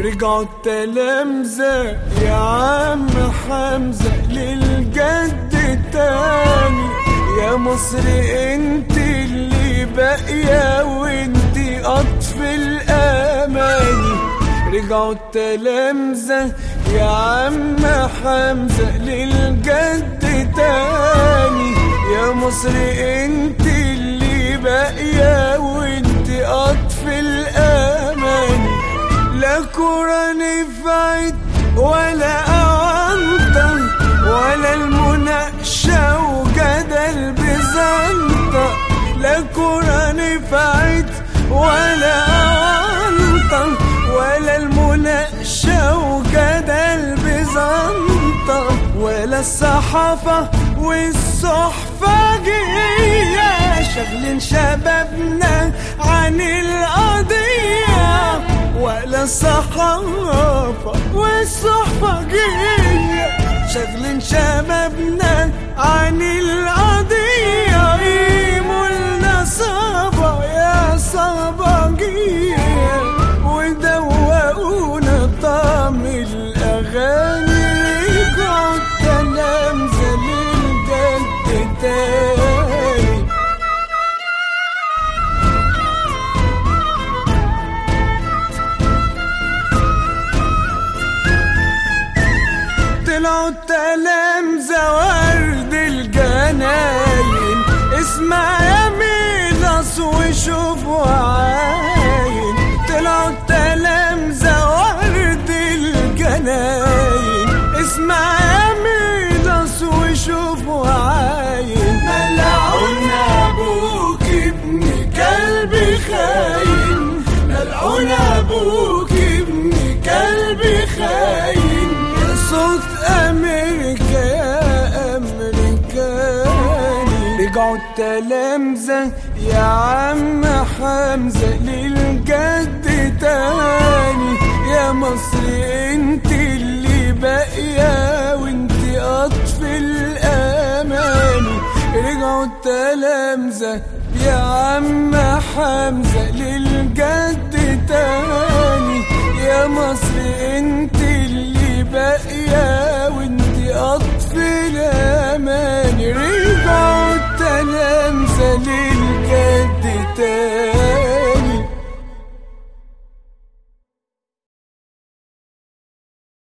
رجعوا التلامذة يا عم حمزة للجد تاني يا مصر انت اللي باقية وانت قطف الاماني رجعوا التلامذة يا عم حمزة للجد تاني يا مصر انت اللي باقية وانت قطف الاماني لا كرة نفعت ولا أعنطة ولا المناقشة وجدل بزنطة لا كرة نفعت ولا أعنطة ولا المناقشة وجدل بزنطة ولا الصحافة والصحفة جاية شغلين شبابنا عن القضية ولا الصحافة والصحفة جاية شغلين شبابنا عن القضية قيموا لنا صبا يا صباجية ودوقونا طعم الأغاني رجعوا التلامذة للجد تاني طلعوا التلامذة ورد الجناين اسمع يا ميلس وشوف وعاين طلعوا التلامذة ورد الجناين اسمع يا ميلس وشوف وعاين ملعون ابوك ابن كلب خاين ملعون ابوك ابن كلب خاين يا صوت امريكا يا امريكاني رجعوا التلامذة يا عم حمزة للجد تاني يا مصر انت اللي باقية وانت قطف الاماني رجعوا التلامذة يا عم حمزة للجد تاني